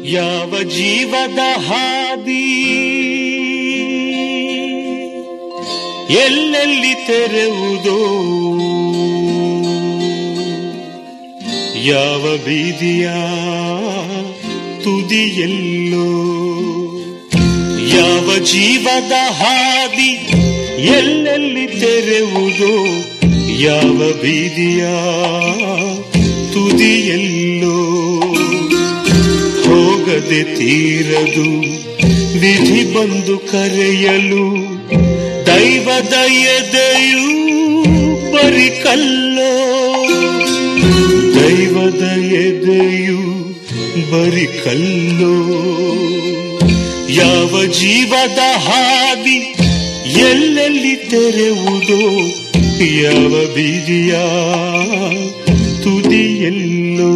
ಯಾವ ಜೀವದ ಹಾದಿ ಎಲ್ಲೆಲ್ಲಿ ತೆರೆವುದೋ ಯಾವ ಬೀದಿಯ ತುದಿಯಲ್ಲೋ ಯಾವ ಜೀವದ ಹಾದಿ ಎಲ್ಲೆಲ್ಲಿ ತೆರೆವುದೋ ಯಾವ ಬೀದಿಯ ತುದಿಯಲ್ಲೋ ಹೋಗದೆ ತೀರದು ವಿಧಿ ಬಂದು ಕರೆಯಲು ದೈವದ ಎದೆಯೂ ಬರಿ ಕಲ್ಲೋ ದೈವದ ಎದೆಯು ಬರಿ ಕಲ್ಲೋ ಯಾವ ಜೀವದ ಹಾದಿ ಎಲ್ಲೆಲ್ಲಿ ತೆರೆವುದೋ ಯಾವ ಬೀದಿಯ ತುದಿಯಲ್ಲೋ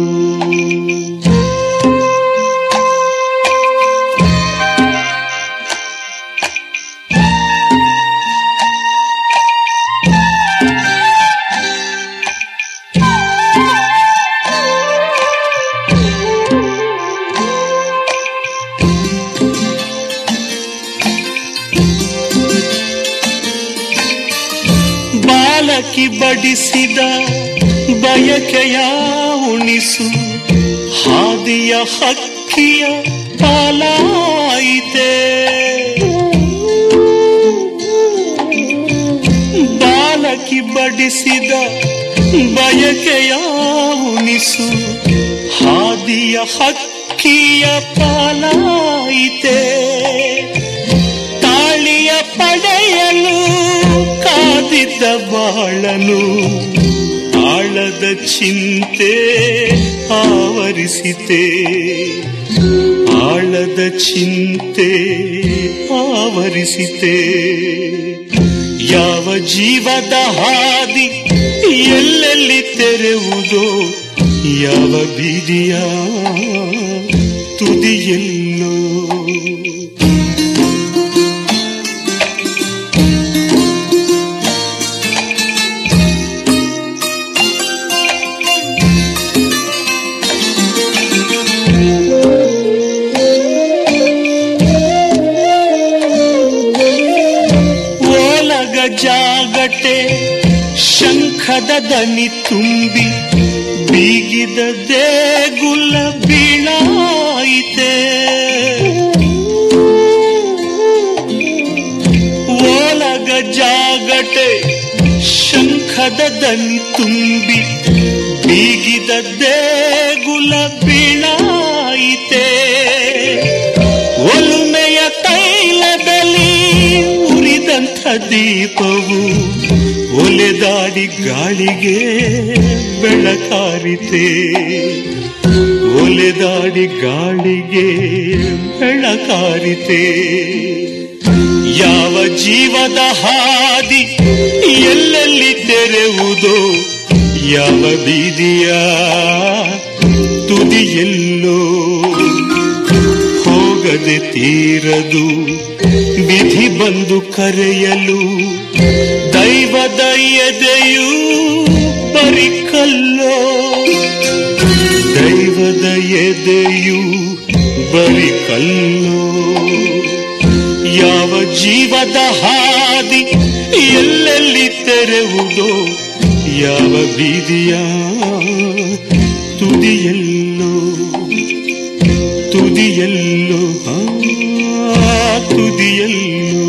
ಬಾಲಕಿ ಬಡಿಸಿದ ಬಯಕೆಯ ಉಣಿಸು ಹಾದಿಯ ಹಕ್ಕಿಯ ಪಾಲಾಯಿತೆ ಬಾಲಕಿ ಬಡಿಸಿದ ಬಯಕೆಯ ಉಣಿಸು ಹಾದಿಯ ಹಕ್ಕಿಯ ಪಾಲಾಯಿತೆ ತಾಳಿಯ ಪಡೆಯಲು ಕಾದಿದ್ದ ಬಾಳನು ಆಳದ ಚಿಂತೆ ಆವರಿಸಿತೆ ಆಳದ ಚಿಂತೆ ಆವರಿಸಿತೆ ಯಾವ ಜೀವದ ಹಾದಿ ಎಲ್ಲೆಲ್ಲಿ ತೆರೆವುದೋ ಯಾವ ಬೀದಿಯ ತುದಿಯಲ್ಲೋ ಓಲಗ ಜಾಗಟೆ ಶಂಖದ ದನಿ ತುಂಬಿ ಬೀಗಿದ ದೇಗುಲ ಬೀಳಾಯಿತೆ ಓಲಗ ಜಾಗಟೆ ಶಂಖದ ದನಿ ತುಂಬಿ ಬೀಗಿದ ದೇಗುಲ ಬೀಳಾಯಿತೆ ಒಲುಮೆಯ ತೈಲದಲ್ಲಿ ಉರಿದಂಥ ದೀಪವು ಒಲೆದಾಡಿ ಗಾಳಿಗೆ ಬೆಳಕಾರಿತೆ ಒಲೆದಾಡಿ ಗಾಳಿಗೆ ಬೆಳಕಾರಿತೆ ಯಾವ ಜೀವದ ಹಾದಿ ಎಲ್ಲೆಲ್ಲಿ ತೆರೆವುದೋ ಯಾವ ಬೀದಿಯ ತುದಿಯಲ್ಲೋ ಹೋಗದೆ ತೀರದು ವಿಧಿ ಬಂದು ಕರೆಯಲು ದೈವದ ಎದೆಯೂ ಬರಿ ಕಲ್ಲೋ ದೈವದ ಎದೆಯು ಬರಿ ಕಲ್ಲೋ ಯಾವ ಜೀವದ ಹಾದಿ ಎಲ್ಲೆಲ್ಲಿ ತೆರೆವುದೋ ಯಾವ ಬೀದಿಯ ತುದಿಯಲ್ಲೋ ತುದಿಯಲ್ಲೋ ಆ ತುದಿಯಲ್ಲೋ